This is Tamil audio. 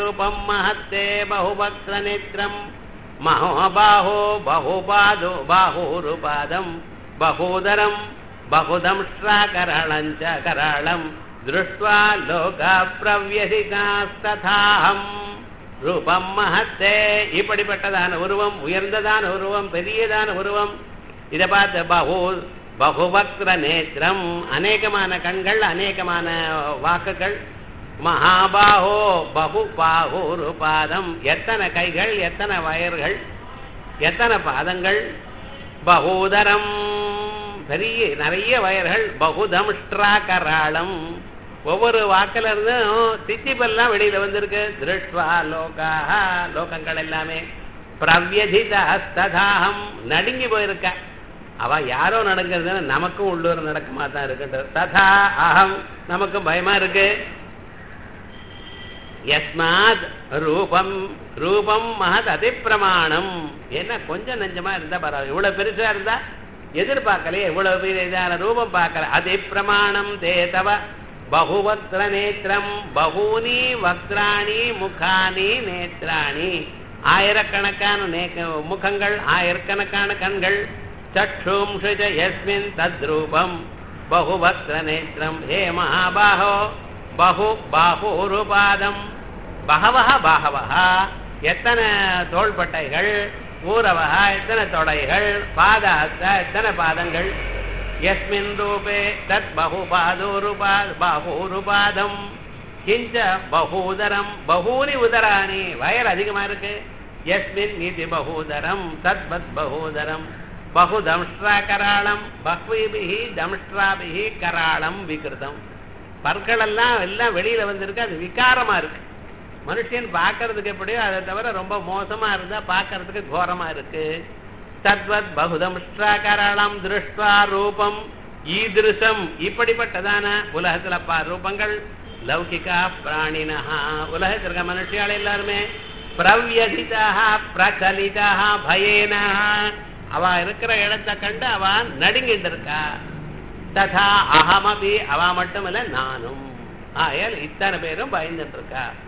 रूपम् महत्ते बहुवक्त्रनेत्रम् महोबाहो बहुपादो बाहुरुपादम् बहूदरम् बहुदंष्ट्राकरणम् च कराळम् दृष्ट्वा लोका பிரவ்யதிகாஸ்ததாஹம் ரூபம் மகத்தே இப்படிப்பட்டதான உருவம் உயர்ந்ததான உருவம் பெரியதான உருவம் இதை பார்த்து பகு பகுவக்ர நேத்திரம் அநேகமான கண்கள் அநேகமான வாக்குகள் மகாபாஹோ பகு பாகூரு பாதம் எத்தனை கைகள் எத்தனை வயர்கள் எத்தனை பாதங்கள் பகூதரம் பெரிய நிறைய வயர்கள் பகுதம்ஷ்ட்ரா கராளம் ஒவ்வொரு வாக்கில இருந்தும் தித்திப்பெல்லாம் வெளியில வந்திருக்கு திருஷ்வா லோகாக லோகங்கள் எல்லாமே பிரவ்யதிதாஸ்ததாகம் நடுங்கி போயிருக்க அவ யாரோ நடங்கிறதுன்னு நமக்கும் உள்ளூர் நடக்குமா தான் இருக்குன்றது ததா அகம் நமக்கும் பயமா இருக்கு யஸ்மாத் ரூபம் ரூபம் மகத் அதிப்பிரமாணம் என்ன கொஞ்சம் நஞ்சமா இருந்தா பரவாயில்ல இவ்வளவு பெருசா இருந்தா எதிர்பார்க்கலையே இவ்வளவு பெரியதான ரூபம் பார்க்கல அதிப்பிரமாணம் தேதவ பகுவக்ர நேத்திரம் பகூனி வக்ராணி முகானி நேத்ராணி ஆயிரக்கணக்கான முகங்கள் ஆயிரக்கணக்கான கண்கள் சக்ஷும்ஷுஜ யஸ்மின் தத்ரூபம் பகுவக்ர நேத்திரம் ஹே மகாபாஹோ பகு பாகூருபாதம் பகவஹ பாகவஹா எத்தனை தோள்பட்டைகள் ஊரவஹா எத்தனை தொடைகள் பாதஹஸ்த எத்தனை பாதங்கள் எஸ்மின் ரூபே தத் பகுபாதூருபா பாகூருபாதம் கிஞ்ச பகூதரம் பகூனி உதராணி வயல் அதிகமா இருக்கு எஸ்மின் நீதி பகூதரம் தத் பத் பகூதரம் பகு தம்ஷ்ட்ரா கராளம் பஹ்விபிஹி தம்ஷ்ட்ராபிஹி கராளம் விகிருதம் பற்கள் எல்லாம் எல்லாம் வெளியில வந்திருக்கு அது விகாரமா இருக்கு மனுஷன் பார்க்கறதுக்கு எப்படியோ அதை தவிர ரொம்ப மோசமா இருந்தா பார்க்கறதுக்கு கோரமா இருக்கு தத்வத் பகுதம்ஷ்ட்ரா கராளம் திருஷ்டுவா ரூபம் ஈதிருஷம் இப்படிப்பட்டதான உலகத்துல பா ரூபங்கள் லௌகிகா பிராணினா உலகத்தில் இருக்க மனுஷியால் எல்லாருமே பிரவ்யதிதாக பிரச்சலிதாக பயேனா அவ இருக்கிற இடத்தை கண்டு அவ நடுங்கிட்டு இருக்கா ததா அகமபி அவ மட்டும் இல்ல நானும் ஆயால் இத்தனை பேரும் பயந்துட்டு இருக்கா